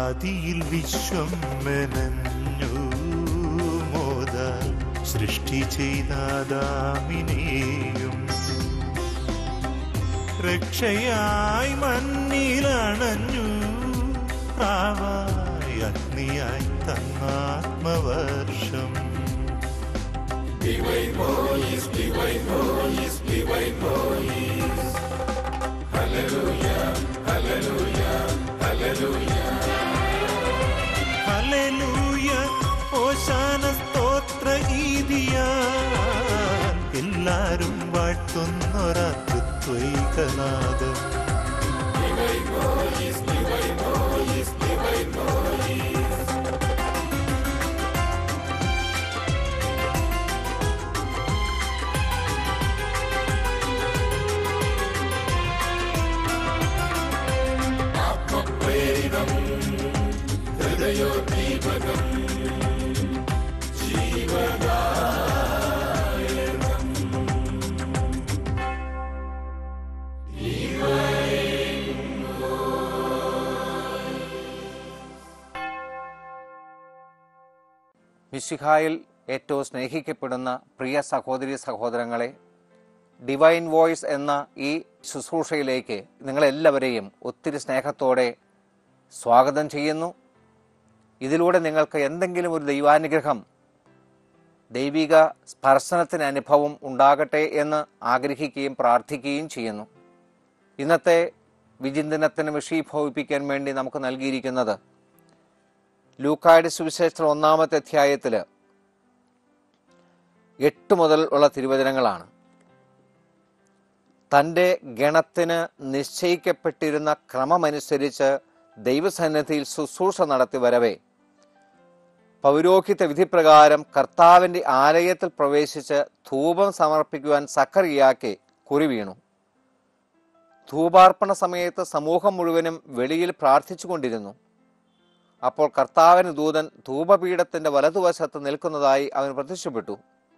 ആദിയിൽ വിശ്വം മെനഞ്ഞു മോദ സൃഷ്ടി ചെയ്താദാമിനെയും രക്ഷയായി മണ്ണിലണഞ്ഞു പ്രാവായി അഗ്നിയായി തന്നാത്മവർഷം ഹല്ലേലൂയ ഓശാന സ്തോത്ര ഈദിയ എല്ലാരും വാഴ്ത്തുന്നൊരത്വൈകനാഥം മിശിഹായിൽ ഏറ്റവും സ്നേഹിക്കപ്പെടുന്ന പ്രിയ സഹോദരി സഹോദരങ്ങളെ ഡിവൈൻ വോയിസ് എന്ന ഈ ശുശ്രൂഷയിലേക്ക് നിങ്ങളെല്ലാവരെയും ഒത്തിരി സ്നേഹത്തോടെ സ്വാഗതം ചെയ്യുന്നു ഇതിലൂടെ നിങ്ങൾക്ക് എന്തെങ്കിലും ഒരു ദൈവാനുഗ്രഹം ദൈവിക സ്പർശനത്തിന് അനുഭവം ഉണ്ടാകട്ടെ എന്ന് ആഗ്രഹിക്കുകയും പ്രാർത്ഥിക്കുകയും ചെയ്യുന്നു ഇന്നത്തെ വിചിന്തനത്തിന് വിഷയീഭവിപ്പിക്കാൻ വേണ്ടി നമുക്ക് നൽകിയിരിക്കുന്നത് ലൂക്കായുടെ സുവിശേഷത്തിൽ ഒന്നാമത്തെ അധ്യായത്തിൽ എട്ട് മുതൽ ഉള്ള തിരുവചനങ്ങളാണ് തൻ്റെ ഗണത്തിന് നിശ്ചയിക്കപ്പെട്ടിരുന്ന ക്രമമനുസരിച്ച് ദൈവസന്നിധിയിൽ ശുശ്രൂഷ നടത്തി വരവേ പൗരോഹിത്യ വിധിപ്രകാരം കർത്താവിൻ്റെ ആലയത്തിൽ പ്രവേശിച്ച് ധൂപം സമർപ്പിക്കുവാൻ സക്കറിയാക്കി കുറി വീണു ധൂപാർപ്പണ സമയത്ത് സമൂഹം മുഴുവനും വെളിയിൽ പ്രാർത്ഥിച്ചുകൊണ്ടിരുന്നു അപ്പോൾ കർത്താവിന് ദൂതൻ ധൂപപീഠത്തിന്റെ വലതുവശത്ത് നിൽക്കുന്നതായി അവൻ പ്രത്യക്ഷപ്പെട്ടു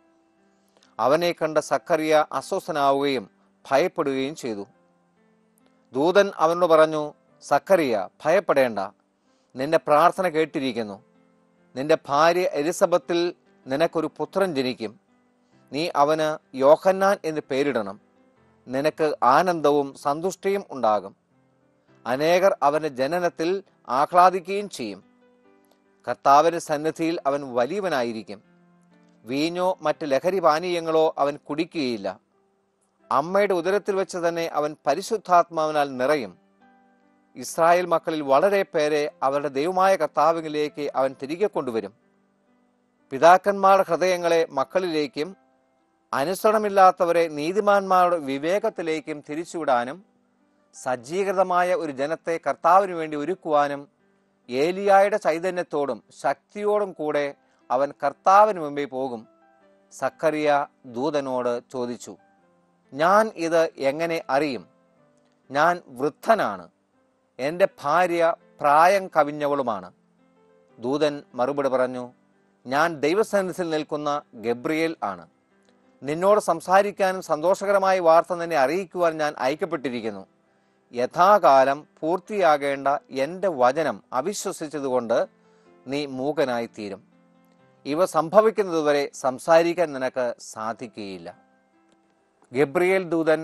അവനെ കണ്ട സക്കറിയ അസ്വസ്ഥനാവുകയും ഭയപ്പെടുകയും ചെയ്തു ദൂതൻ അവനോട് പറഞ്ഞു സക്കറിയ ഭയപ്പെടേണ്ട നിന്റെ പ്രാർത്ഥന കേട്ടിരിക്കുന്നു നിന്റെ ഭാര്യ എലിസബത്തിൽ നിനക്കൊരു പുത്രൻ ജനിക്കും നീ അവന് യോഹന്നാൻ എന്ന് പേരിടണം നിനക്ക് ആനന്ദവും സന്തുഷ്ടിയും ഉണ്ടാകും അനേകർ അവന്റെ ജനനത്തിൽ ആഹ്ലാദിക്കുകയും ചെയ്യും കർത്താവിന്റെ സന്നിധിയിൽ അവൻ വലിയവനായിരിക്കും വീഞ്ഞോ മറ്റ് ലഹരി പാനീയങ്ങളോ അവൻ കുടിക്കുകയില്ല അമ്മയുടെ ഉദരത്തിൽ വെച്ച് തന്നെ അവൻ പരിശുദ്ധാത്മാവിനാൽ നിറയും ഇസ്രായേൽ മക്കളിൽ വളരെ പേരെ അവരുടെ ദൈവമായ കർത്താവിലേക്ക് അവൻ തിരികെ കൊണ്ടുവരും പിതാക്കന്മാരുടെ ഹൃദയങ്ങളെ മക്കളിലേക്കും അനുസരണമില്ലാത്തവരെ നീതിമാന്മാരുടെ വിവേകത്തിലേക്കും തിരിച്ചുവിടാനും സജ്ജീകൃതമായ ഒരു ജനത്തെ കർത്താവിന് വേണ്ടി ഒരുക്കുവാനും ഏലിയായുടെ ചൈതന്യത്തോടും ശക്തിയോടും കൂടെ അവൻ കർത്താവിന് മുമ്പേ പോകും സക്കറിയ ദൂതനോട് ചോദിച്ചു ഞാൻ ഇത് എങ്ങനെ അറിയും ഞാൻ വൃദ്ധനാണ് എൻ്റെ ഭാര്യ പ്രായം കവിഞ്ഞവളുമാണ് ദൂതൻ മറുപടി പറഞ്ഞു ഞാൻ ദൈവസന്നിധിയിൽ നിൽക്കുന്ന ഗബ്രിയേൽ ആണ് നിന്നോട് സംസാരിക്കാനും സന്തോഷകരമായ വാർത്ത നിന്നെ അറിയിക്കുവാൻ ഞാൻ അയക്കപ്പെട്ടിരിക്കുന്നു യഥാകാലം പൂർത്തിയാകേണ്ട എൻ്റെ വചനം അവിശ്വസിച്ചതുകൊണ്ട് നീ മൂകനായിത്തീരും ഇവ സംഭവിക്കുന്നതുവരെ സംസാരിക്കാൻ നിനക്ക് സാധിക്കുകയില്ല ഗബ്രിയേൽ ദൂതൻ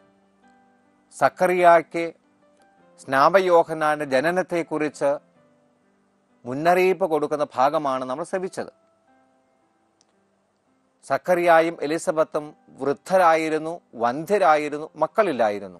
സക്കറിയായ്ക്ക് സ്നാപയോഹനാന്റെ ജനനത്തെക്കുറിച്ച് മുന്നറിയിപ്പ് കൊടുക്കുന്ന ഭാഗമാണ് നമ്മൾ ശ്രമിച്ചത് സക്കറിയായും എലിസബത്തും വൃദ്ധരായിരുന്നു വന്ധ്യരായിരുന്നു മക്കളില്ലായിരുന്നു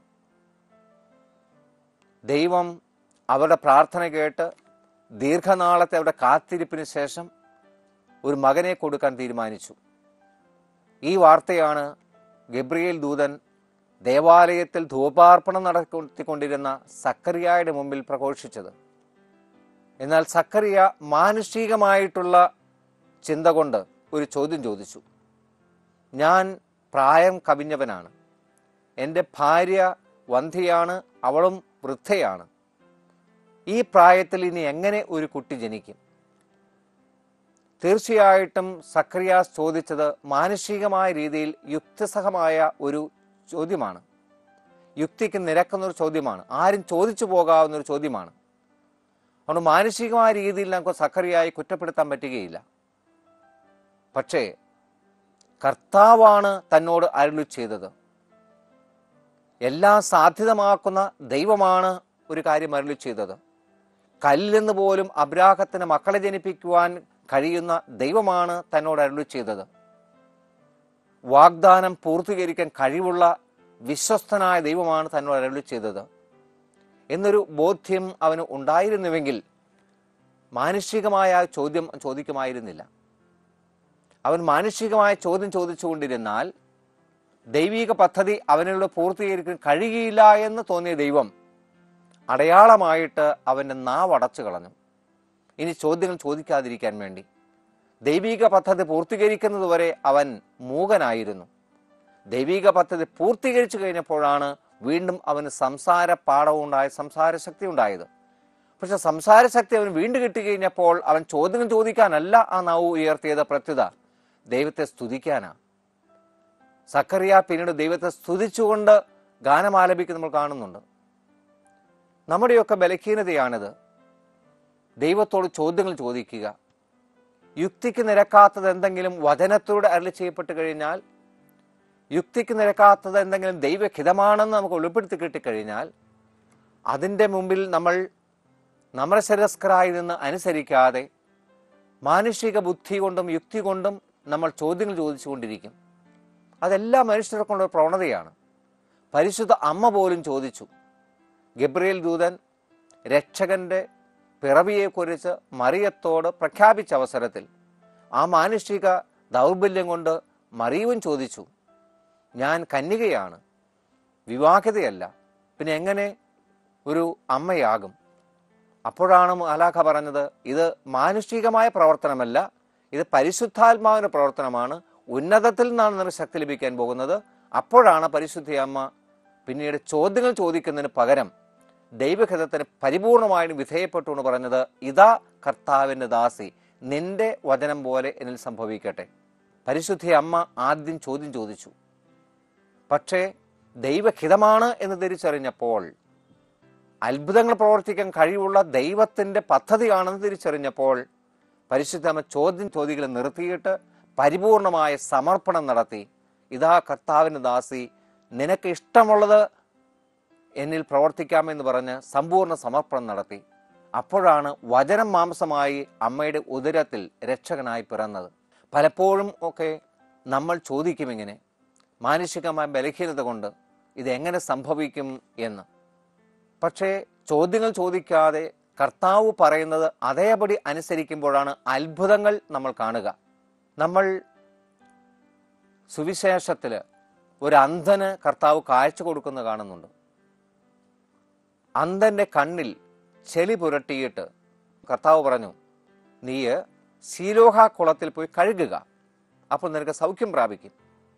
ദൈവം അവരുടെ പ്രാർത്ഥന കേട്ട് ദീർഘനാളത്തെ അവരുടെ കാത്തിരിപ്പിന് ശേഷം ഒരു മകനെ കൊടുക്കാൻ തീരുമാനിച്ചു ഈ വാർത്തയാണ് ഗബ്രിയേൽ ദൂതൻ ദേവാലയത്തിൽ ധൂപാർപ്പണം നടത്തിക്കൊണ്ടിരുന്ന സക്കറിയായുടെ മുമ്പിൽ പ്രഘോഷിച്ചത് എന്നാൽ സക്കറിയ മാനുഷികമായിട്ടുള്ള ചിന്ത കൊണ്ട് ഒരു ചോദ്യം ചോദിച്ചു ഞാൻ പ്രായം കവിഞ്ഞവനാണ് എൻ്റെ ഭാര്യ വന്ധ്യയാണ് അവളും വൃദ്ധയാണ് ഈ പ്രായത്തിൽ ഇനി എങ്ങനെ ഒരു കുട്ടി ജനിക്കും തീർച്ചയായിട്ടും സക്രിയാസ് ചോദിച്ചത് മാനുഷികമായ രീതിയിൽ യുക്തിസഹമായ ഒരു ചോദ്യമാണ് യുക്തിക്ക് നിരക്കുന്ന ഒരു ചോദ്യമാണ് ആരും ചോദിച്ചു പോകാവുന്ന ഒരു ചോദ്യമാണ് അതുകൊണ്ട് മാനുഷികമായ രീതിയിൽ നമുക്ക് സക്കറിയായി കുറ്റപ്പെടുത്താൻ പറ്റുകയില്ല പക്ഷേ കർത്താവാണ് തന്നോട് അരുളി ചെയ്തത് എല്ലാം സാധ്യതമാക്കുന്ന ദൈവമാണ് ഒരു കാര്യം അരുളി ചെയ്തത് കല്ലിന്ന് പോലും അബ്രാഹത്തിന് മക്കളെ ജനിപ്പിക്കുവാൻ കഴിയുന്ന ദൈവമാണ് തന്നോട് അരുളി ചെയ്തത് വാഗ്ദാനം പൂർത്തീകരിക്കാൻ കഴിവുള്ള വിശ്വസ്തനായ ദൈവമാണ് തന്നോട് അരുളി ചെയ്തത് എന്നൊരു ബോധ്യം അവന് ഉണ്ടായിരുന്നുവെങ്കിൽ മാനുഷികമായ ചോദ്യം ചോദിക്കുമായിരുന്നില്ല അവൻ മാനുഷികമായ ചോദ്യം ചോദിച്ചുകൊണ്ടിരുന്നാൽ ദൈവിക പദ്ധതി അവനിലൂടെ പൂർത്തീകരിക്കാൻ കഴിയുകയില്ല എന്ന് തോന്നിയ ദൈവം അടയാളമായിട്ട് അവൻ്റെ നാവ് അടച്ചു കളഞ്ഞു ഇനി ചോദ്യങ്ങൾ ചോദിക്കാതിരിക്കാൻ വേണ്ടി ദൈവിക പദ്ധതി പൂർത്തീകരിക്കുന്നതുവരെ അവൻ മൂകനായിരുന്നു ദൈവിക പദ്ധതി പൂർത്തീകരിച്ചു കഴിഞ്ഞപ്പോഴാണ് വീണ്ടും അവന് സംസാര പാഠവും ഉണ്ടായ സംസാര ശക്തി ഉണ്ടായത് പക്ഷെ സംസാര ശക്തി അവൻ വീണ്ടും കിട്ടിക്കഴിഞ്ഞപ്പോൾ അവൻ ചോദ്യങ്ങൾ ചോദിക്കാനല്ല ആ നാവ് ഉയർത്തിയത് പ്രത്യുത ദൈവത്തെ സ്തുതിക്കാനാ സക്കറിയ പിന്നീട് ദൈവത്തെ സ്തുതിച്ചുകൊണ്ട് ഗാനം ആലപിക്കുന്നത് നമ്മൾ കാണുന്നുണ്ട് നമ്മുടെയൊക്കെ ബലഹീനതയാണിത് ദൈവത്തോട് ചോദ്യങ്ങൾ ചോദിക്കുക യുക്തിക്ക് നിരക്കാത്തത് എന്തെങ്കിലും വചനത്തോട് അരളി ചെയ്യപ്പെട്ട് കഴിഞ്ഞാൽ യുക്തിക്ക് നിരക്കാത്തത് എന്തെങ്കിലും ദൈവഹിതമാണെന്ന് നമുക്ക് വെളിപ്പെടുത്തി കിട്ടിക്കഴിഞ്ഞാൽ അതിൻ്റെ മുമ്പിൽ നമ്മൾ നമ്രശരസ്കരായി നിന്ന് അനുസരിക്കാതെ മാനുഷിക ബുദ്ധി കൊണ്ടും യുക്തി കൊണ്ടും നമ്മൾ ചോദ്യങ്ങൾ ചോദിച്ചുകൊണ്ടിരിക്കും അതെല്ലാ മനുഷ്യർക്കുള്ള ഒരു പ്രവണതയാണ് പരിശുദ്ധ അമ്മ പോലും ചോദിച്ചു ഗബ്രിയേൽ ദൂതൻ രക്ഷകന്റെ പിറവിയെക്കുറിച്ച് മറിയത്തോട് പ്രഖ്യാപിച്ച അവസരത്തിൽ ആ മാനുഷിക ദൗർബല്യം കൊണ്ട് മറിയവും ചോദിച്ചു ഞാൻ കന്യകയാണ് വിവാഹിതയല്ല പിന്നെ എങ്ങനെ ഒരു അമ്മയാകും അപ്പോഴാണ് മാലാഖ പറഞ്ഞത് ഇത് മാനുഷികമായ പ്രവർത്തനമല്ല ഇത് പരിശുദ്ധാത്മാവിന്റെ പ്രവർത്തനമാണ് ഉന്നതത്തിൽ നിന്നാണ് നിനക്ക് ശക്തി ലഭിക്കാൻ പോകുന്നത് അപ്പോഴാണ് പരിശുദ്ധ അമ്മ പിന്നീട് ചോദ്യങ്ങൾ ചോദിക്കുന്നതിന് പകരം ദൈവഹിതത്തിന് പരിപൂർണമായും വിധേയപ്പെട്ടു എന്ന് പറഞ്ഞത് ഇതാ കർത്താവിൻ്റെ ദാസി നിന്റെ വചനം പോലെ എന്നിൽ സംഭവിക്കട്ടെ പരിശുദ്ധ അമ്മ ആദ്യം ചോദ്യം ചോദിച്ചു പക്ഷേ ദൈവഹിതമാണ് എന്ന് തിരിച്ചറിഞ്ഞപ്പോൾ അത്ഭുതങ്ങൾ പ്രവർത്തിക്കാൻ കഴിവുള്ള ദൈവത്തിന്റെ പദ്ധതിയാണെന്ന് തിരിച്ചറിഞ്ഞപ്പോൾ പരിശുദ്ധമ്മ ചോദ്യം ചോദികളെ നിർത്തിയിട്ട് പരിപൂർണമായ സമർപ്പണം നടത്തി ഇതാ കർത്താവിൻ്റെ ദാസി നിനക്ക് ഇഷ്ടമുള്ളത് എന്നിൽ പ്രവർത്തിക്കാമെന്ന് പറഞ്ഞ് സമ്പൂർണ്ണ സമർപ്പണം നടത്തി അപ്പോഴാണ് വചനം മാംസമായി അമ്മയുടെ ഉദരത്തിൽ രക്ഷകനായി പിറന്നത് പലപ്പോഴും ഒക്കെ നമ്മൾ ചോദിക്കും ഇങ്ങനെ മാനുഷികമായ ബലഹീനത കൊണ്ട് ഇത് എങ്ങനെ സംഭവിക്കും എന്ന് പക്ഷേ ചോദ്യങ്ങൾ ചോദിക്കാതെ കർത്താവ് പറയുന്നത് അതേപടി അനുസരിക്കുമ്പോഴാണ് അത്ഭുതങ്ങൾ നമ്മൾ കാണുക നമ്മൾ സുവിശേഷത്തിൽ ഒരു അന്ധന് കർത്താവ് കാഴ്ച കൊടുക്കുന്നത് കാണുന്നുണ്ട് അന്ധന്റെ കണ്ണിൽ ചെളി പുരട്ടിയിട്ട് കർത്താവ് പറഞ്ഞു നീ ശീലോഹ കുളത്തിൽ പോയി കഴുകുക അപ്പോൾ നിനക്ക് സൗഖ്യം പ്രാപിക്കും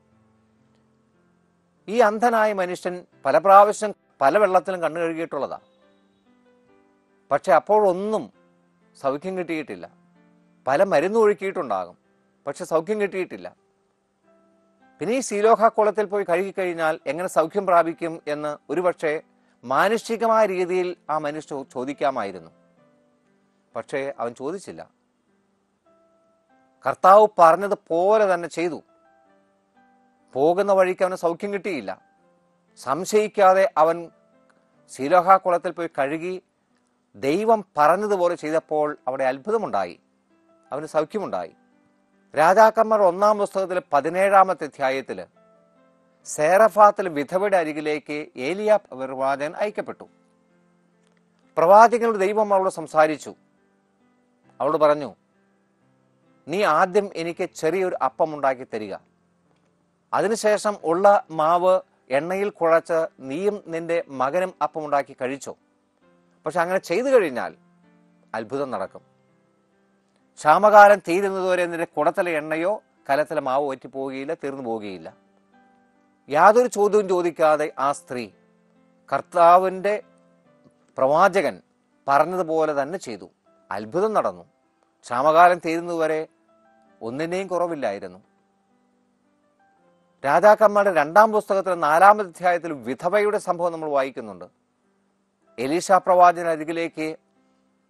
ഈ അന്ധനായ മനുഷ്യൻ പല പ്രാവശ്യം പല വെള്ളത്തിലും കണ്ണു കഴുകിയിട്ടുള്ളതാ പക്ഷെ അപ്പോഴൊന്നും സൗഖ്യം കിട്ടിയിട്ടില്ല പല മരുന്ന് ഒഴുക്കിയിട്ടുണ്ടാകും പക്ഷെ സൗഖ്യം കിട്ടിയിട്ടില്ല പിന്നെ ഈ സീലോഹ കുളത്തിൽ പോയി കഴുകിക്കഴിഞ്ഞാൽ എങ്ങനെ സൗഖ്യം പ്രാപിക്കും എന്ന് ഒരുപക്ഷെ മാനുഷികമായ രീതിയിൽ ആ മനുഷ്യ ചോദിക്കാമായിരുന്നു പക്ഷേ അവൻ ചോദിച്ചില്ല കർത്താവ് പറഞ്ഞതുപോലെ തന്നെ ചെയ്തു പോകുന്ന വഴിക്ക് അവന് സൗഖ്യം കിട്ടിയില്ല സംശയിക്കാതെ അവൻ ശീലോഹ കുളത്തിൽ പോയി കഴുകി ദൈവം പറഞ്ഞതുപോലെ ചെയ്തപ്പോൾ അവിടെ അത്ഭുതമുണ്ടായി അവന് സൗഖ്യമുണ്ടായി രാജാക്കന്മാർ ഒന്നാം പുസ്തകത്തിലെ പതിനേഴാമത്തെ അധ്യായത്തിൽ സേറഫാത്തിൽ വിധവയുടെ അരികിലേക്ക് ഏലിയ പ്രവാചകൻ അയക്കപ്പെട്ടു പ്രവാചകനോട് ദൈവം അവളോട് സംസാരിച്ചു അവളോട് പറഞ്ഞു നീ ആദ്യം എനിക്ക് ചെറിയൊരു അപ്പം ഉണ്ടാക്കി തരിക അതിനുശേഷം ഉള്ള മാവ് എണ്ണയിൽ കുഴച്ച് നീയും നിന്റെ മകനും അപ്പം ഉണ്ടാക്കി കഴിച്ചോ പക്ഷെ അങ്ങനെ ചെയ്തു കഴിഞ്ഞാൽ അത്ഭുതം നടക്കും ക്ഷാമകാലം തീരുന്നതുവരെ നിന്റെ കുടത്തിലെ എണ്ണയോ കലത്തിലെ മാവോ ഒറ്റി പോവുകയില്ല തീർന്നു പോവുകയില്ല യാതൊരു ചോദ്യവും ചോദിക്കാതെ ആ സ്ത്രീ കർത്താവിൻ്റെ പ്രവാചകൻ പറഞ്ഞതുപോലെ തന്നെ ചെയ്തു അത്ഭുതം നടന്നു ക്ഷാമകാലം തീരുന്നതുവരെ ഒന്നിനെയും കുറവില്ലായിരുന്നു രാജാക്കന്മാരുടെ രണ്ടാം പുസ്തകത്തിലെ നാലാമത്തെ അധ്യായത്തിൽ വിധവയുടെ സംഭവം നമ്മൾ വായിക്കുന്നുണ്ട് എലീഷ പ്രവാചന അരികിലേക്ക്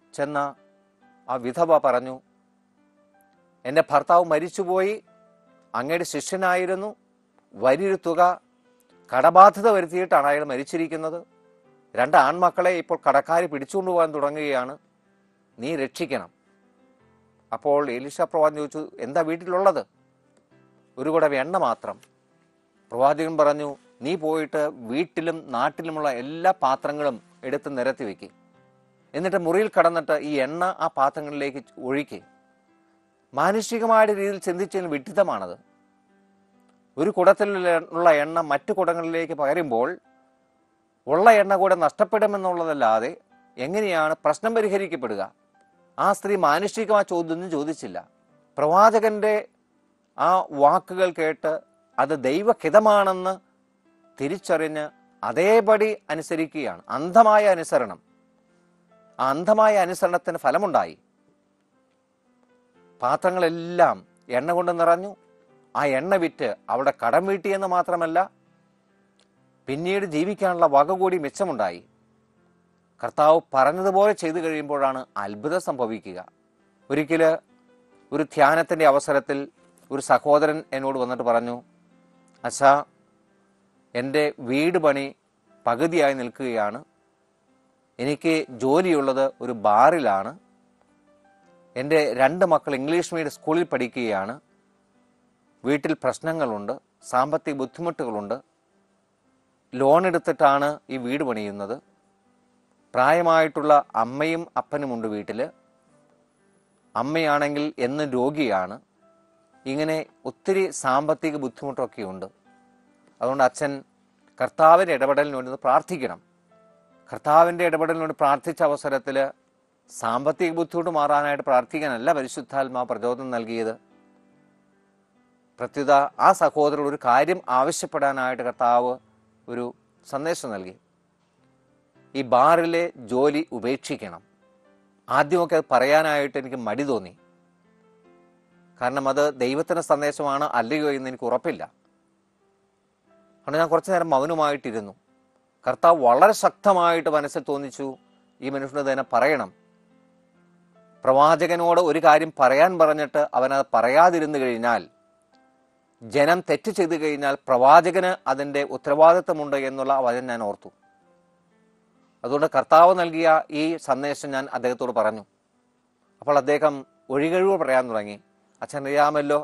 ചെന്ന ആ വിധവ പറഞ്ഞു എൻ്റെ ഭർത്താവ് മരിച്ചുപോയി അങ്ങയുടെ ശിഷ്യനായിരുന്നു വലിയൊരു തുക കടബാധ്യത വരുത്തിയിട്ടാണ് അയാൾ മരിച്ചിരിക്കുന്നത് രണ്ട് ആൺമക്കളെ ഇപ്പോൾ കടക്കാർ പിടിച്ചുകൊണ്ടു പോകാൻ തുടങ്ങുകയാണ് നീ രക്ഷിക്കണം അപ്പോൾ എലിശ പ്രവാചകൻ ചോദിച്ചു എന്താ വീട്ടിലുള്ളത് ഒരു കുടം എണ്ണ മാത്രം പ്രവാചകൻ പറഞ്ഞു നീ പോയിട്ട് വീട്ടിലും നാട്ടിലുമുള്ള എല്ലാ പാത്രങ്ങളും എടുത്ത് നിരത്തി വെക്കുക എന്നിട്ട് മുറിയിൽ കടന്നിട്ട് ഈ എണ്ണ ആ പാത്രങ്ങളിലേക്ക് ഒഴിക്കുക മാനുഷികമായ രീതിയിൽ ചിന്തിച്ചതിന് വിഡിതമാണത് ഒരു കുടത്തിൽ ഉള്ള എണ്ണ മറ്റു കുടങ്ങളിലേക്ക് പകരുമ്പോൾ ഉള്ള എണ്ണ കൂടെ നഷ്ടപ്പെടുമെന്നുള്ളതല്ലാതെ എങ്ങനെയാണ് പ്രശ്നം പരിഹരിക്കപ്പെടുക ആ സ്ത്രീ മാനുഷികമായ ചോദ്യമൊന്നും ചോദിച്ചില്ല പ്രവാചകന്റെ ആ വാക്കുകൾ കേട്ട് അത് ദൈവഹിതമാണെന്ന് തിരിച്ചറിഞ്ഞ് അതേപടി അനുസരിക്കുകയാണ് അന്ധമായ അനുസരണം ആ അന്ധമായ അനുസരണത്തിന് ഫലമുണ്ടായി പാത്രങ്ങളെല്ലാം എണ്ണ കൊണ്ട് നിറഞ്ഞു ആ എണ്ണ വിറ്റ് അവിടെ കടം വീട്ടിയെന്ന് മാത്രമല്ല പിന്നീട് ജീവിക്കാനുള്ള വക കൂടി മിച്ചമുണ്ടായി കർത്താവ് പറഞ്ഞതുപോലെ ചെയ്തു കഴിയുമ്പോഴാണ് അത്ഭുതം സംഭവിക്കുക ഒരിക്കല് ഒരു ധ്യാനത്തിന്റെ അവസരത്തിൽ ഒരു സഹോദരൻ എന്നോട് വന്നിട്ട് പറഞ്ഞു അച്ഛാ എൻ്റെ വീട് പണി പകുതിയായി നിൽക്കുകയാണ് എനിക്ക് ജോലിയുള്ളത് ഒരു ബാറിലാണ് എൻ്റെ രണ്ട് മക്കൾ ഇംഗ്ലീഷ് മീഡിയം സ്കൂളിൽ പഠിക്കുകയാണ് വീട്ടിൽ പ്രശ്നങ്ങളുണ്ട് സാമ്പത്തിക ബുദ്ധിമുട്ടുകളുണ്ട് ലോൺ എടുത്തിട്ടാണ് ഈ വീട് പണിയുന്നത് പ്രായമായിട്ടുള്ള അമ്മയും അപ്പനുമുണ്ട് വീട്ടിൽ അമ്മയാണെങ്കിൽ എന്നും രോഗിയാണ് ഇങ്ങനെ ഒത്തിരി സാമ്പത്തിക ബുദ്ധിമുട്ടൊക്കെ ഉണ്ട് അതുകൊണ്ട് അച്ഛൻ കർത്താവിൻ്റെ ഇടപെടലിന് വേണ്ടി ഒന്ന് പ്രാർത്ഥിക്കണം കർത്താവിൻ്റെ ഇടപെടലിന് വേണ്ടി പ്രാർത്ഥിച്ച അവസരത്തിൽ സാമ്പത്തിക ബുദ്ധിമുട്ട് മാറാനായിട്ട് പ്രാർത്ഥിക്കാനല്ല പരിശുദ്ധാത്മാ പ്രചോദനം നൽകിയത് പ്രത്യുത ആ സഹോദരൻ ഒരു കാര്യം ആവശ്യപ്പെടാനായിട്ട് കർത്താവ് ഒരു സന്ദേശം നൽകി ഈ ബാറിലെ ജോലി ഉപേക്ഷിക്കണം ആദ്യമൊക്കെ അത് പറയാനായിട്ട് എനിക്ക് മടി തോന്നി കാരണം അത് ദൈവത്തിന്റെ സന്ദേശമാണ് അല്ലയോ എന്ന് എനിക്ക് ഉറപ്പില്ല അതുകൊണ്ട് ഞാൻ കുറച്ചു നേരം മൗനമായിട്ടിരുന്നു കർത്താവ് വളരെ ശക്തമായിട്ട് മനസ്സിൽ തോന്നിച്ചു ഈ മനുഷ്യന് തന്നെ പറയണം പ്രവാചകനോട് ഒരു കാര്യം പറയാൻ പറഞ്ഞിട്ട് അവനത് പറയാതിരുന്നു കഴിഞ്ഞാൽ ജനം തെറ്റ് ചെയ്തു കഴിഞ്ഞാൽ പ്രവാചകന് അതിൻ്റെ ഉത്തരവാദിത്തമുണ്ട് എന്നുള്ള വചനം ഞാൻ ഓർത്തു അതുകൊണ്ട് കർത്താവ് നൽകിയ ഈ സന്ദേശം ഞാൻ അദ്ദേഹത്തോട് പറഞ്ഞു അപ്പോൾ അദ്ദേഹം ഒഴികഴിവ് പറയാൻ തുടങ്ങി അച്ഛൻ അറിയാമല്ലോ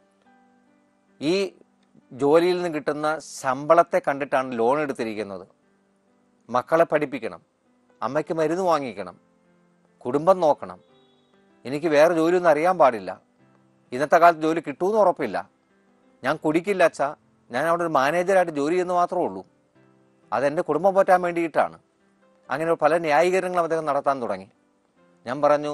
ഈ ജോലിയിൽ നിന്ന് കിട്ടുന്ന ശമ്പളത്തെ കണ്ടിട്ടാണ് ലോൺ എടുത്തിരിക്കുന്നത് മക്കളെ പഠിപ്പിക്കണം അമ്മയ്ക്ക് മരുന്ന് വാങ്ങിക്കണം കുടുംബം നോക്കണം എനിക്ക് വേറെ ജോലിയൊന്നും അറിയാൻ പാടില്ല ഇന്നത്തെ കാലത്ത് ജോലി കിട്ടുമെന്ന് ഉറപ്പില്ല ഞാൻ കുടിക്കില്ല അച്ഛാ ഞാൻ അവിടെ ഒരു മാനേജറായിട്ട് ജോലി ചെയ്യുന്ന മാത്രമേ ഉള്ളൂ അതെൻ്റെ കുടുംബം പോറ്റാൻ വേണ്ടിയിട്ടാണ് അങ്ങനെ പല ന്യായീകരണങ്ങളും അദ്ദേഹം നടത്താൻ തുടങ്ങി ഞാൻ പറഞ്ഞു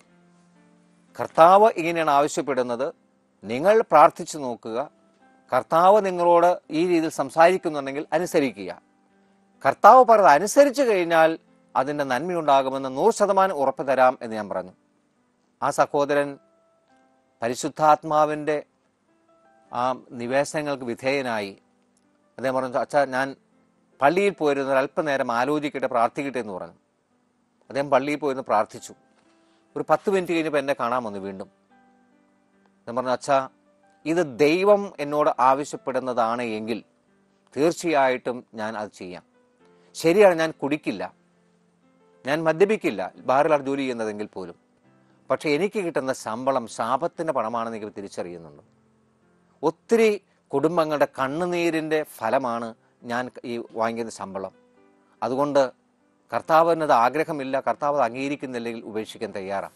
കർത്താവ് ഇങ്ങനെയാണ് ആവശ്യപ്പെടുന്നത് നിങ്ങൾ പ്രാർത്ഥിച്ചു നോക്കുക കർത്താവ് നിങ്ങളോട് ഈ രീതിയിൽ സംസാരിക്കുന്നുണ്ടെങ്കിൽ അനുസരിക്കുക കർത്താവ് പറഞ്ഞത് അനുസരിച്ചു കഴിഞ്ഞാൽ അതിൻ്റെ നന്മയുണ്ടാകുമെന്ന് നൂറ് ശതമാനം ഉറപ്പ് തരാം എന്ന് ഞാൻ പറഞ്ഞു ആ സഹോദരൻ പരിശുദ്ധാത്മാവിൻ്റെ ആ നിവേശനങ്ങൾക്ക് വിധേയനായി അദ്ദേഹം പറഞ്ഞു അച്ഛാ ഞാൻ പള്ളിയിൽ പോയിരുന്ന ഒരു അല്പനേരം ആലോചിക്കട്ടെ പ്രാർത്ഥിക്കട്ടെ എന്ന് പറഞ്ഞു അദ്ദേഹം പള്ളിയിൽ പോയിരുന്ന് പ്രാർത്ഥിച്ചു ഒരു പത്ത് മിനിറ്റ് കഴിഞ്ഞപ്പോൾ എന്നെ കാണാൻ വന്നു വീണ്ടും ഞാൻ പറഞ്ഞു അച്ഛാ ഇത് ദൈവം എന്നോട് ആവശ്യപ്പെടുന്നതാണ് എങ്കിൽ തീർച്ചയായിട്ടും ഞാൻ അത് ചെയ്യാം ശരിയാണ് ഞാൻ കുടിക്കില്ല ഞാൻ മദ്യപിക്കില്ല ബാറിലാണ് ജോലി ചെയ്യുന്നതെങ്കിൽ പോലും പക്ഷെ എനിക്ക് കിട്ടുന്ന ശമ്പളം ശാപത്തിൻ്റെ പണമാണെന്ന് എനിക്ക് തിരിച്ചറിയുന്നുണ്ട് ഒത്തിരി കുടുംബങ്ങളുടെ കണ്ണുനീരിൻ്റെ ഫലമാണ് ഞാൻ ഈ വാങ്ങിക്കുന്ന ശമ്പളം അതുകൊണ്ട് കർത്താവിനത് ആഗ്രഹമില്ല കർത്താവ് അത് അംഗീകരിക്കുന്നില്ലെങ്കിൽ ഉപേക്ഷിക്കാൻ തയ്യാറാണ്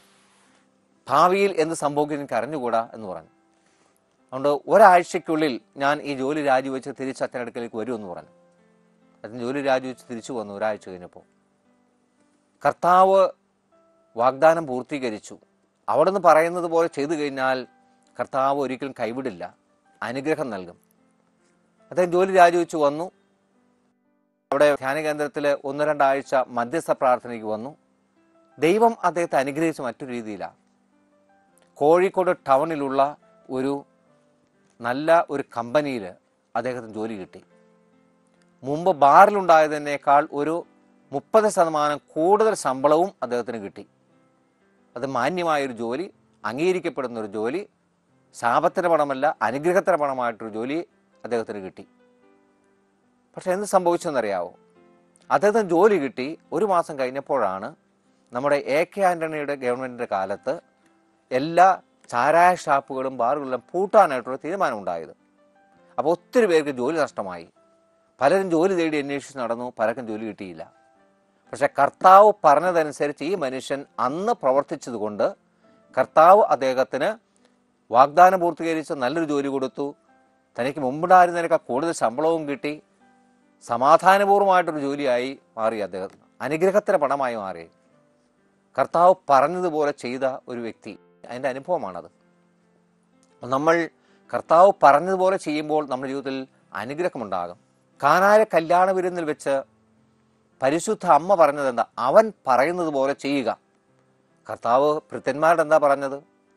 ഭാവിയിൽ എന്ത് സംഭവിക്കും എനിക്ക് അറിഞ്ഞുകൂടാ എന്ന് പറഞ്ഞു അതുകൊണ്ട് ഒരാഴ്ചയ്ക്കുള്ളിൽ ഞാൻ ഈ ജോലി രാജിവെച്ച് തിരിച്ച് അച്ഛനടുക്കലേക്ക് വരുമെന്ന് പറഞ്ഞു അച്ഛൻ ജോലി രാജിവെച്ച് തിരിച്ചു വന്നു ഒരാഴ്ച കഴിഞ്ഞപ്പോൾ കർത്താവ് വാഗ്ദാനം പൂർത്തീകരിച്ചു അവിടെ നിന്ന് പറയുന്നത് പോലെ ചെയ്തു കഴിഞ്ഞാൽ കർത്താവ് ഒരിക്കലും കൈവിടില്ല അനുഗ്രഹം നൽകും അദ്ദേഹം ജോലി രാജിവെച്ച് വന്നു അവിടെ ധ്യാന കേന്ദ്രത്തിൽ ഒന്ന് രണ്ടാഴ്ച മധ്യസ്ഥ പ്രാർത്ഥനയ്ക്ക് വന്നു ദൈവം അദ്ദേഹത്തെ അനുഗ്രഹിച്ച മറ്റൊരു രീതിയിലാണ് കോഴിക്കോട് ടൗണിലുള്ള ഒരു നല്ല ഒരു കമ്പനിയിൽ അദ്ദേഹത്തിന് ജോലി കിട്ടി മുമ്പ് ബാറിലുണ്ടായതിനേക്കാൾ ഒരു മുപ്പത് ശതമാനം കൂടുതൽ ശമ്പളവും അദ്ദേഹത്തിന് കിട്ടി അത് മാന്യമായൊരു ജോലി അംഗീകരിക്കപ്പെടുന്ന ഒരു ജോലി ശാപത്തിന് പണമല്ല അനുഗ്രഹത്തിന് പണമായിട്ടൊരു ജോലി അദ്ദേഹത്തിന് കിട്ടി പക്ഷെ എന്ത് സംഭവിച്ചെന്നറിയാവോ അദ്ദേഹത്തിന് ജോലി കിട്ടി ഒരു മാസം കഴിഞ്ഞപ്പോഴാണ് നമ്മുടെ എ കെ ആന്റണിയുടെ ഗവൺമെന്റിന്റെ കാലത്ത് എല്ലാ ചാരായ ഷാപ്പുകളും ബാറുകളും പൂട്ടാനായിട്ടുള്ള തീരുമാനമുണ്ടായത് അപ്പോൾ ഒത്തിരി പേർക്ക് ജോലി നഷ്ടമായി പലരും ജോലി തേടി അന്വേഷിച്ച് നടന്നു പലർക്കും ജോലി കിട്ടിയില്ല പക്ഷെ കർത്താവ് പറഞ്ഞതനുസരിച്ച് ഈ മനുഷ്യൻ അന്ന് പ്രവർത്തിച്ചതുകൊണ്ട് കർത്താവ് അദ്ദേഹത്തിന് വാഗ്ദാനം പൂർത്തീകരിച്ച് നല്ലൊരു ജോലി കൊടുത്തു തനിക്ക് മുമ്പുണ്ടായിരുന്നതിനേക്കാൾ കൂടുതൽ ശമ്പളവും കിട്ടി സമാധാനപൂർവ്വമായിട്ടൊരു ജോലിയായി മാറി അദ്ദേഹത്തിന് അനുഗ്രഹത്തിന് പണമായി മാറി കർത്താവ് പറഞ്ഞതുപോലെ ചെയ്ത ഒരു വ്യക്തി അതിൻ്റെ അനുഭവമാണത് നമ്മൾ കർത്താവ് പറഞ്ഞതുപോലെ ചെയ്യുമ്പോൾ നമ്മുടെ ജീവിതത്തിൽ അനുഗ്രഹമുണ്ടാകും കാനായ കല്യാണ വിരുന്നിൽ വെച്ച് പരിശുദ്ധ അമ്മ പറഞ്ഞത് എന്താ അവൻ പറയുന്നത് പോലെ ചെയ്യുക കർത്താവ് ഭൃത്യന്മാരുടെ എന്താ പറഞ്ഞത്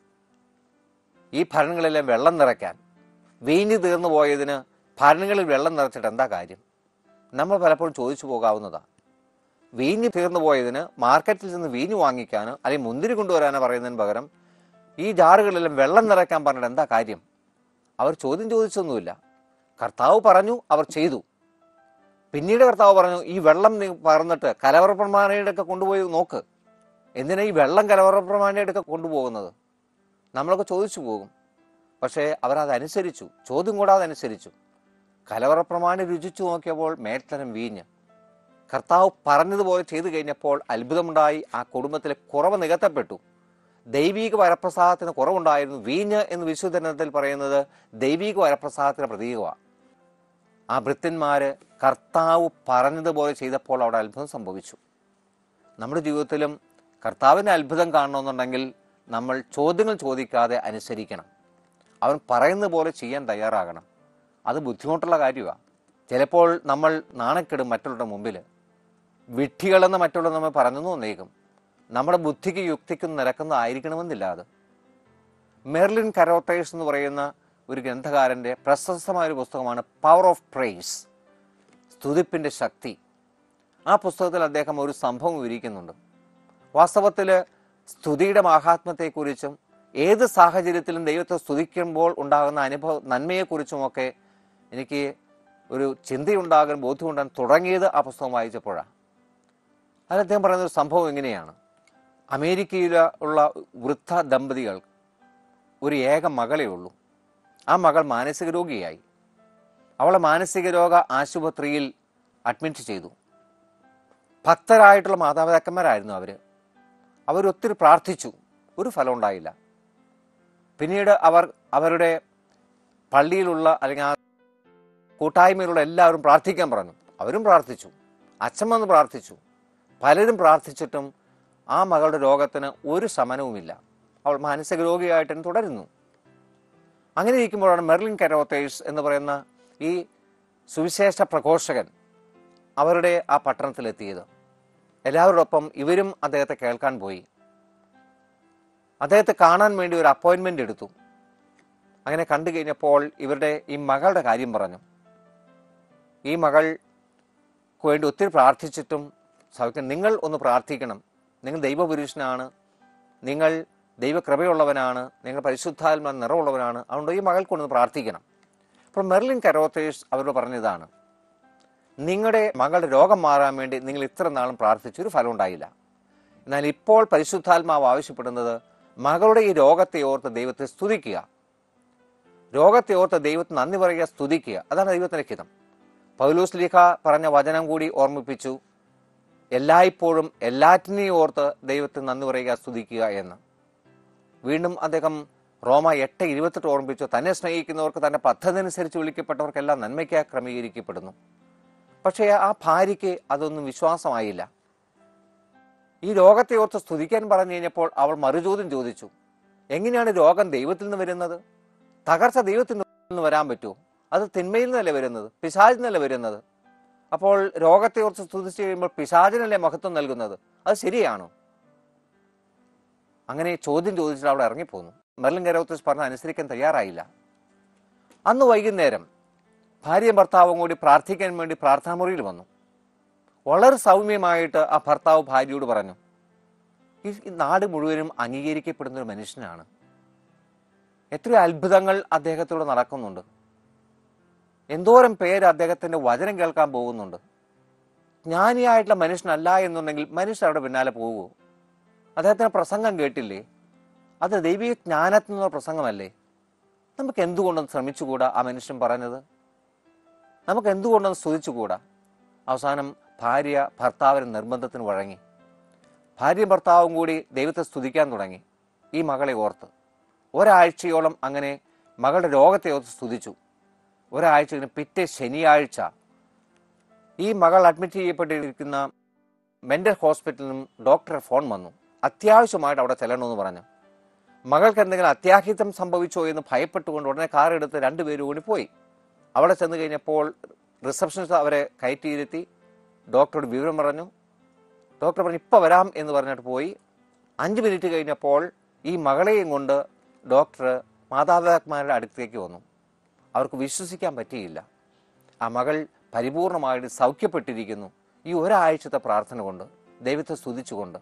ഈ ഭരണങ്ങളെല്ലാം വെള്ളം നിറയ്ക്കാൻ വീഞ്ഞു തീർന്നു പോയതിന് ഭരണങ്ങളിൽ വെള്ളം നിറച്ചിട്ട് എന്താ കാര്യം നമ്മൾ പലപ്പോഴും ചോദിച്ചു പോകാവുന്നതാണ് വീഞ്ഞ് തീർന്നു പോയതിന് മാർക്കറ്റിൽ നിന്ന് വീഞ്ഞ് വാങ്ങിക്കാനോ അല്ലെങ്കിൽ മുന്തിരി കൊണ്ടുവരാനോ പറയുന്നതിന് പകരം ഈ ജാറുകളിലെല്ലാം വെള്ളം നിറയ്ക്കാൻ പറഞ്ഞിട്ട് എന്താ കാര്യം അവർ ചോദ്യം ചോദിച്ചൊന്നുമില്ല കർത്താവ് പറഞ്ഞു അവർ ചെയ്തു പിന്നീട് കർത്താവ് പറഞ്ഞു ഈ വെള്ളം നീ പറന്നിട്ട് കലവറ പ്രമാണിയുടെ ഒക്കെ കൊണ്ടുപോയി നോക്ക് എന്തിനാ ഈ വെള്ളം കലവറ പ്രമാണിയുടെ ഒക്കെ കൊണ്ടുപോകുന്നത് നമ്മളൊക്കെ ചോദിച്ചു പോകും പക്ഷേ അവരതനുസരിച്ചു ചോദ്യം കൂടാതെ അനുസരിച്ചു കലവറ പ്രമാണി രുചിച്ചു നോക്കിയപ്പോൾ മേൽത്തരം വീഞ്ഞ് കർത്താവ് പറഞ്ഞതുപോലെ ചെയ്തു കഴിഞ്ഞപ്പോൾ അത്ഭുതമുണ്ടായി ആ കുടുംബത്തിലെ കുറവ് നികത്തപ്പെട്ടു ദൈവിക വരപ്രസാദത്തിന് കുറവുണ്ടായിരുന്നു വീഞ്ഞ് എന്ന് വിശുദ്ധനത്തിൽ പറയുന്നത് ദൈവിക വരപ്രസാദത്തിന്റെ പ്രതീകമാണ് ആ ഭൃത്യന്മാര് കർത്താവ് പറഞ്ഞതുപോലെ ചെയ്തപ്പോൾ അവിടെ അത്ഭുതം സംഭവിച്ചു നമ്മുടെ ജീവിതത്തിലും കർത്താവിൻ്റെ അത്ഭുതം കാണണമെന്നുണ്ടെങ്കിൽ നമ്മൾ ചോദ്യങ്ങൾ ചോദിക്കാതെ അനുസരിക്കണം അവൻ പറയുന്ന പോലെ ചെയ്യാൻ തയ്യാറാകണം അത് ബുദ്ധിമുട്ടുള്ള കാര്യമാണ് ചിലപ്പോൾ നമ്മൾ നാണക്കെടും മറ്റുള്ളവരുടെ മുമ്പിൽ വിഡ്ഢികളെന്ന് മറ്റുള്ളവർ നമ്മൾ പറഞ്ഞു വന്നേക്കും നമ്മുടെ ബുദ്ധിക്ക് യുക്തിക്കും നിരക്കുന്നതായിരിക്കണമെന്നില്ല അത് മെർലിൻ കരോട്ടേഴ്സ് എന്ന് പറയുന്ന ഒരു ഗ്രന്ഥകാരൻ്റെ പ്രശസ്തമായ ഒരു പുസ്തകമാണ് പവർ ഓഫ് പ്രേസ് സ്തുതിപ്പിൻ്റെ ശക്തി ആ പുസ്തകത്തിൽ അദ്ദേഹം ഒരു സംഭവം വിവരിക്കുന്നുണ്ട് വാസ്തവത്തിൽ സ്തുതിയുടെ മാഹാത്മ്യത്തെക്കുറിച്ചും ഏത് സാഹചര്യത്തിലും ദൈവത്തെ സ്തുതിക്കുമ്പോൾ ഉണ്ടാകുന്ന അനുഭവ നന്മയെക്കുറിച്ചുമൊക്കെ എനിക്ക് ഒരു ചിന്തയുണ്ടാകാൻ ബോധ്യമുണ്ടാകാൻ തുടങ്ങിയത് ആ പുസ്തകം വായിച്ചപ്പോഴാണ് അതിൽ അദ്ദേഹം പറയുന്ന ഒരു സംഭവം എങ്ങനെയാണ് അമേരിക്കയിൽ ഉള്ള വൃദ്ധ ദമ്പതികൾ ഒരു ഏക മകളേ ഉള്ളൂ ആ മകൾ മാനസിക രോഗിയായി അവളെ മാനസിക രോഗ ആശുപത്രിയിൽ അഡ്മിറ്റ് ചെയ്തു ഭക്തരായിട്ടുള്ള മാതാപിതാക്കന്മാരായിരുന്നു അവർ അവരൊത്തിരി പ്രാർത്ഥിച്ചു ഒരു ഫലം ഉണ്ടായില്ല പിന്നീട് അവർ അവരുടെ പള്ളിയിലുള്ള അല്ലെങ്കിൽ ആ കൂട്ടായ്മയിലുള്ള എല്ലാവരും പ്രാർത്ഥിക്കാൻ പറഞ്ഞു അവരും പ്രാർത്ഥിച്ചു അച്ഛൻ വന്ന് പ്രാർത്ഥിച്ചു പലരും പ്രാർത്ഥിച്ചിട്ടും ആ മകളുടെ രോഗത്തിന് ഒരു ശമനവുമില്ല അവൾ മാനസിക രോഗിയായിട്ട് തന്നെ തുടരുന്നു അങ്ങനെ ഇരിക്കുമ്പോഴാണ് മെർലിൻ കരോത്തേഴ്സ് എന്ന് പറയുന്ന ഈ സുവിശേഷ പ്രഘോഷകൻ അവരുടെ ആ പട്ടണത്തിലെത്തിയത് എല്ലാവരോടൊപ്പം ഇവരും അദ്ദേഹത്തെ കേൾക്കാൻ പോയി അദ്ദേഹത്തെ കാണാൻ വേണ്ടി ഒരു അപ്പോയിൻമെൻ്റ് എടുത്തു അങ്ങനെ കണ്ടു കഴിഞ്ഞപ്പോൾ ഇവരുടെ ഈ മകളുടെ കാര്യം പറഞ്ഞു ഈ മകൾക്ക് വേണ്ടി ഒത്തിരി പ്രാർത്ഥിച്ചിട്ടും സൗഖ്യം നിങ്ങൾ ഒന്ന് പ്രാർത്ഥിക്കണം നിങ്ങൾ ദൈവപുരുഷനാണ് നിങ്ങൾ ദൈവകൃപയുള്ളവനാണ് നിങ്ങൾ പരിശുദ്ധാത്മ നിറവുള്ളവനാണ് അതുകൊണ്ട് ഈ മകൾക്കൊന്ന് പ്രാർത്ഥിക്കണം അപ്പോൾ മെർലിൻ കരോത്തേഴ്സ് അവരോട് പറഞ്ഞതാണ് നിങ്ങളുടെ മകളുടെ രോഗം മാറാൻ വേണ്ടി നിങ്ങൾ ഇത്ര നാളും പ്രാർത്ഥിച്ചു ഒരു ഫലം ഉണ്ടായില്ല എന്നാൽ ഇപ്പോൾ പരിശുദ്ധാത്മാവ് ആവശ്യപ്പെടുന്നത് മകളുടെ ഈ രോഗത്തെ ഓർത്ത് ദൈവത്തെ സ്തുതിക്കുക രോഗത്തെ ഓർത്ത് ദൈവത്തിന് നന്ദി പറയുക സ്തുതിക്കുക അതാണ് ദൈവത്തിന്റെ ഹിതം പൗലൂസ് ലീഖ പറഞ്ഞ വചനം കൂടി ഓർമ്മിപ്പിച്ചു എല്ലായ്പ്പോഴും എല്ലാറ്റിനെയും ഓർത്ത് ദൈവത്തിന് നന്ദി പറയുക സ്തുതിക്കുക എന്ന് വീണ്ടും അദ്ദേഹം റോമ എട്ട് ഇരുപത്തെട്ട് ഓർമ്മിപ്പിച്ചു തന്നെ സ്നേഹിക്കുന്നവർക്ക് തന്റെ പദ്ധതി അനുസരിച്ച് വിളിക്കപ്പെട്ടവർക്കെല്ലാം നന്മയ്ക്കായി ക്രമീകരിക്കപ്പെടുന്നു പക്ഷേ ആ ഭാര്യയ്ക്ക് അതൊന്നും വിശ്വാസമായില്ല ഈ രോഗത്തെ ഓർത്ത് സ്തുതിക്കാൻ പറഞ്ഞു കഴിഞ്ഞപ്പോൾ അവൾ മറുചോദ്യം ചോദിച്ചു എങ്ങനെയാണ് രോഗം ദൈവത്തിൽ നിന്ന് വരുന്നത് തകർച്ച ദൈവത്തിൽ നിന്ന് വരാൻ പറ്റുമോ അത് തിന്മയിൽ നിന്നല്ലേ വരുന്നത് പിശാചിൽ നിന്നല്ലേ വരുന്നത് അപ്പോൾ രോഗത്തെ ഓർത്ത് സ്തുതിച്ചു കഴിയുമ്പോൾ പിശാചിനല്ലേ മഹത്വം നൽകുന്നത് അത് ശരിയാണോ അങ്ങനെ ചോദ്യം ചോദിച്ചിട്ട് അവിടെ ഇറങ്ങിപ്പോന്നു മെർലിൻ കരോത്തസ് പറഞ്ഞ അനുസരിക്കാൻ തയ്യാറായില്ല അന്ന് വൈകുന്നേരം ഭാര്യയും ഭർത്താവും കൂടി പ്രാർത്ഥിക്കാൻ വേണ്ടി പ്രാർത്ഥനാമുറിയിൽ വന്നു വളരെ സൗമ്യമായിട്ട് ആ ഭർത്താവ് ഭാര്യയോട് പറഞ്ഞു ഈ ഈ നാട് മുഴുവനും അംഗീകരിക്കപ്പെടുന്ന ഒരു മനുഷ്യനാണ് എത്രയോ അത്ഭുതങ്ങൾ അദ്ദേഹത്തോട് നടക്കുന്നുണ്ട് എന്തോരം പേര് അദ്ദേഹത്തിന്റെ വചനം കേൾക്കാൻ പോകുന്നുണ്ട് ജ്ഞാനിയായിട്ടുള്ള മനുഷ്യനല്ല എന്നുണ്ടെങ്കിൽ മനുഷ്യൻ അവിടെ പിന്നാലെ പോകുമോ അദ്ദേഹത്തിന് പ്രസംഗം കേട്ടില്ലേ അത് ദൈവിക ജ്ഞാനത്തിൽ നിന്നുള്ള പ്രസംഗമല്ലേ നമുക്ക് എന്തുകൊണ്ടൊന്ന് ശ്രമിച്ചുകൂടാ ആ മനുഷ്യൻ പറഞ്ഞത് നമുക്ക് എന്തുകൊണ്ടൊന്ന് സ്തുതിച്ചുകൂടാ അവസാനം ഭാര്യ ഭർത്താവിന് നിർബന്ധത്തിന് വഴങ്ങി ഭാര്യയും ഭർത്താവും കൂടി ദൈവത്തെ സ്തുതിക്കാൻ തുടങ്ങി ഈ മകളെ ഓർത്ത് ഒരാഴ്ചയോളം അങ്ങനെ മകളുടെ രോഗത്തെ ഓർത്ത് സ്തുതിച്ചു ഒരാഴ്ച കഴിഞ്ഞ് പിറ്റേ ശനിയാഴ്ച ഈ മകൾ അഡ്മിറ്റ് ചെയ്യപ്പെട്ടിരിക്കുന്ന മെന്റൽ ഹോസ്പിറ്റലിൽ നിന്നും ഡോക്ടറെ ഫോൺ വന്നു അത്യാവശ്യമായിട്ട് അവിടെ ചെല്ലണമെന്ന് പറഞ്ഞു മകൾക്ക് എന്തെങ്കിലും അത്യാഹിതം സംഭവിച്ചോ എന്ന് ഭയപ്പെട്ടുകൊണ്ട് ഉടനെ കാർ എടുത്ത് രണ്ടുപേരും കൂടി പോയി അവിടെ ചെന്ന് കഴിഞ്ഞപ്പോൾ റിസപ്ഷനിസ്റ്റ് അവരെ കയറ്റിയിരുത്തി ഡോക്ടറോട് വിവരം പറഞ്ഞു ഡോക്ടർ പറഞ്ഞു ഇപ്പം വരാം എന്ന് പറഞ്ഞിട്ട് പോയി അഞ്ച് മിനിറ്റ് കഴിഞ്ഞപ്പോൾ ഈ മകളെയും കൊണ്ട് ഡോക്ടർ മാതാപിതാക്കന്മാരുടെ അടുത്തേക്ക് വന്നു അവർക്ക് വിശ്വസിക്കാൻ പറ്റിയില്ല ആ മകൾ പരിപൂർണമായിട്ട് സൗഖ്യപ്പെട്ടിരിക്കുന്നു ഈ ഒരാഴ്ചത്തെ പ്രാർത്ഥന കൊണ്ട് ദൈവത്തെ സ്തുതിച്ചുകൊണ്ട്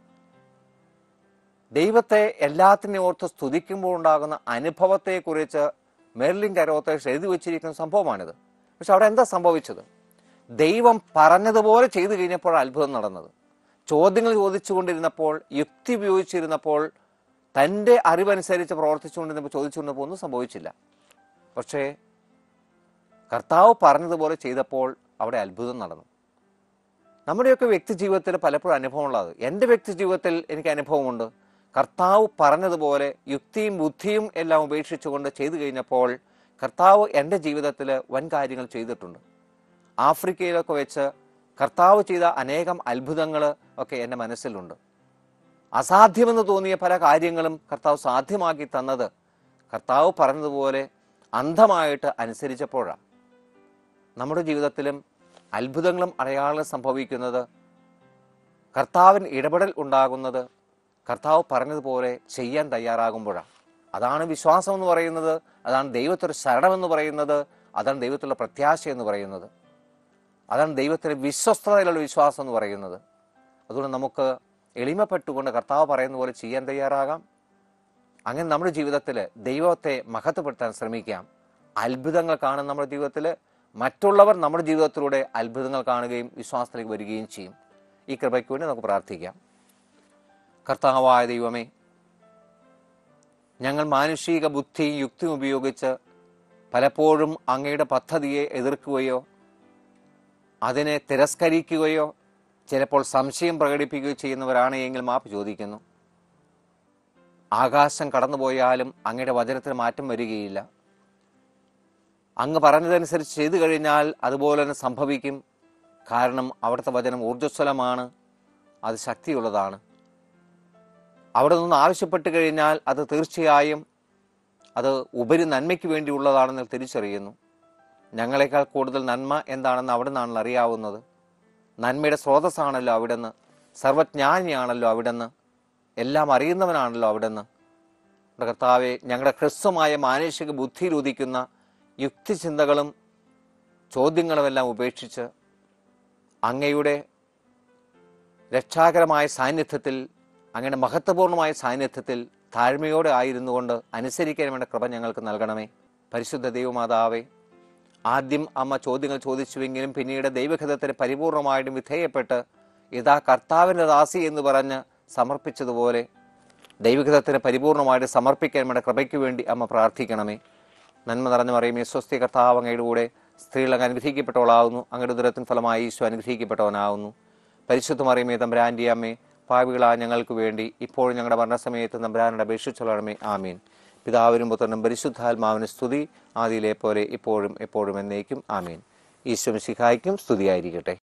ദൈവത്തെ എല്ലാത്തിനെയും ഓർത്ത് സ്തുതിക്കുമ്പോൾ ഉണ്ടാകുന്ന അനുഭവത്തെക്കുറിച്ച് മെർലിൻ കരോത്തേഷ് എഴുതി വച്ചിരിക്കുന്ന സംഭവമാണിത് പക്ഷെ അവിടെ എന്താ സംഭവിച്ചത് ദൈവം പറഞ്ഞതുപോലെ ചെയ്തു കഴിഞ്ഞപ്പോൾ അത്ഭുതം നടന്നത് ചോദ്യങ്ങൾ ചോദിച്ചുകൊണ്ടിരുന്നപ്പോൾ യുക്തി ഉപയോഗിച്ചിരുന്നപ്പോൾ തൻ്റെ അറിവനുസരിച്ച് പ്രവർത്തിച്ചുകൊണ്ടിരുന്നപ്പോൾ ചോദിച്ചുകൊണ്ടിരുന്നപ്പോൾ ഒന്നും സംഭവിച്ചില്ല പക്ഷേ കർത്താവ് പറഞ്ഞതുപോലെ ചെയ്തപ്പോൾ അവിടെ അത്ഭുതം നടന്നു നമ്മുടെയൊക്കെ വ്യക്തി ജീവിതത്തിൽ പലപ്പോഴും അനുഭവമുള്ളത് എൻ്റെ വ്യക്തി ജീവിതത്തിൽ എനിക്ക് അനുഭവമുണ്ട് കർത്താവ് പറഞ്ഞതുപോലെ യുക്തിയും ബുദ്ധിയും എല്ലാം ഉപേക്ഷിച്ചുകൊണ്ട് ചെയ്തു കഴിഞ്ഞപ്പോൾ കർത്താവ് എൻ്റെ ജീവിതത്തിൽ വൻ കാര്യങ്ങൾ ചെയ്തിട്ടുണ്ട് ആഫ്രിക്കയിലൊക്കെ വെച്ച് കർത്താവ് ചെയ്ത അനേകം അത്ഭുതങ്ങൾ ഒക്കെ എൻ്റെ മനസ്സിലുണ്ട് അസാധ്യമെന്ന് തോന്നിയ പല കാര്യങ്ങളും കർത്താവ് സാധ്യമാക്കി തന്നത് കർത്താവ് പറഞ്ഞതുപോലെ അന്ധമായിട്ട് അനുസരിച്ചപ്പോഴാണ് നമ്മുടെ ജീവിതത്തിലും അത്ഭുതങ്ങളും അടയാളങ്ങളും സംഭവിക്കുന്നത് കർത്താവിന് ഇടപെടൽ ഉണ്ടാകുന്നത് കർത്താവ് പറഞ്ഞതുപോലെ ചെയ്യാൻ തയ്യാറാകുമ്പോഴാണ് അതാണ് വിശ്വാസം എന്ന് പറയുന്നത് അതാണ് ദൈവത്തൊരു ശരണമെന്ന് പറയുന്നത് അതാണ് ദൈവത്തിലുള്ള പ്രത്യാശ എന്ന് പറയുന്നത് അതാണ് ദൈവത്തിൻ്റെ വിശ്വസ്തതയിലുള്ള വിശ്വാസം എന്ന് പറയുന്നത് അതുകൊണ്ട് നമുക്ക് എളിമപ്പെട്ടുകൊണ്ട് കർത്താവ് പറയുന്ന പോലെ ചെയ്യാൻ തയ്യാറാകാം അങ്ങനെ നമ്മുടെ ജീവിതത്തിൽ ദൈവത്തെ മഹത്വപ്പെടുത്താൻ ശ്രമിക്കാം അത്ഭുതങ്ങൾ കാണും നമ്മുടെ ജീവിതത്തിൽ മറ്റുള്ളവർ നമ്മുടെ ജീവിതത്തിലൂടെ അത്ഭുതങ്ങൾ കാണുകയും വിശ്വാസത്തിലേക്ക് വരികയും ചെയ്യും ഈ കൃപയ്ക്ക് വേണ്ടി നമുക്ക് പ്രാർത്ഥിക്കാം കർത്താവായ ദൈവമേ ഞങ്ങൾ മാനുഷിക ബുദ്ധിയും യുക്തിയും ഉപയോഗിച്ച് പലപ്പോഴും അങ്ങയുടെ പദ്ധതിയെ എതിർക്കുകയോ അതിനെ തിരസ്കരിക്കുകയോ ചിലപ്പോൾ സംശയം പ്രകടിപ്പിക്കുകയോ ചെയ്യുന്നവരാണ് എങ്കിൽ മാപ്പ് ചോദിക്കുന്നു ആകാശം കടന്നുപോയാലും അങ്ങയുടെ വചനത്തിന് മാറ്റം വരികയില്ല അങ്ങ് പറഞ്ഞതനുസരിച്ച് ചെയ്തു കഴിഞ്ഞാൽ അതുപോലെ തന്നെ സംഭവിക്കും കാരണം അവിടുത്തെ വചനം ഊർജ്ജസ്വലമാണ് അത് ശക്തിയുള്ളതാണ് അവിടെ നിന്ന് ആവശ്യപ്പെട്ട് കഴിഞ്ഞാൽ അത് തീർച്ചയായും അത് ഉപരി നന്മയ്ക്ക് വേണ്ടിയുള്ളതാണെന്ന് തിരിച്ചറിയുന്നു ഞങ്ങളെക്കാൾ കൂടുതൽ നന്മ എന്താണെന്ന് അവിടെ നിന്നാണല്ലോ അറിയാവുന്നത് നന്മയുടെ സ്രോതസ്സാണല്ലോ അവിടുന്ന് സർവജ്ഞാനിയാണല്ലോ അവിടുന്ന് എല്ലാം അറിയുന്നവനാണല്ലോ അവിടുന്ന് നമ്മുടെ കർത്താവെ ഞങ്ങളുടെ ഹ്രസ്വമായ മാനുഷിക ബുദ്ധിയിൽ ഉദിക്കുന്ന യുക്തിചിന്തകളും ചോദ്യങ്ങളുമെല്ലാം ഉപേക്ഷിച്ച് അങ്ങയുടെ രക്ഷാകരമായ സാന്നിധ്യത്തിൽ അങ്ങയുടെ മഹത്വപൂർണമായ സാന്നിധ്യത്തിൽ താഴ്മയോടെ ആയിരുന്നു കൊണ്ട് അനുസരിക്കാൻ വേണ്ട കൃപ ഞങ്ങൾക്ക് നൽകണമേ പരിശുദ്ധ ദൈവമാതാവേ ആദ്യം അമ്മ ചോദ്യങ്ങൾ ചോദിച്ചുവെങ്കിലും പിന്നീട് ദൈവഹിതത്തിന് പരിപൂർണമായിട്ടും വിധേയപ്പെട്ട് ഇതാ കർത്താവിൻ്റെ ദാസി എന്ന് പറഞ്ഞ് സമർപ്പിച്ചതുപോലെ ദൈവഹിതത്തിന് പരിപൂർണമായിട്ട് സമർപ്പിക്കാൻ വേണ്ട കൃപയ്ക്ക് വേണ്ടി അമ്മ പ്രാർത്ഥിക്കണമേ നന്മ നിറഞ്ഞു പറയുമേ സ്വസ്തി കർത്താവ് അങ്ങയുടെ കൂടെ സ്ത്രീകൾ അങ്ങ് അനുഗ്രഹിക്കപ്പെട്ടവളാവുന്നു അങ്ങയുടെ ദുരത്തിന് ഫലമായി ഈശോ അനുഗ്രഹിക്കപ്പെട്ടവനാവുന്നു പരിശുദ്ധ മറിയമേ തമ്പുരാൻ്റെ അമ്മേ പാവികളാ ഞങ്ങൾക്ക് വേണ്ടി ഇപ്പോഴും ഞങ്ങളുടെ മരണസമയത്ത് തമ്പുരാനോട് അപേക്ഷിച്ചുള്ളണമേ ആമീൻ പിതാവിനും പുത്രനും പരിശുദ്ധാത്മാവിന് സ്തുതി ആദിയിലെ പോലെ ഇപ്പോഴും എപ്പോഴും എന്നേക്കും ആമീൻ ഈശ്വര ശിഖായ്ക്കും സ്തുതിയായിരിക്കട്ടെ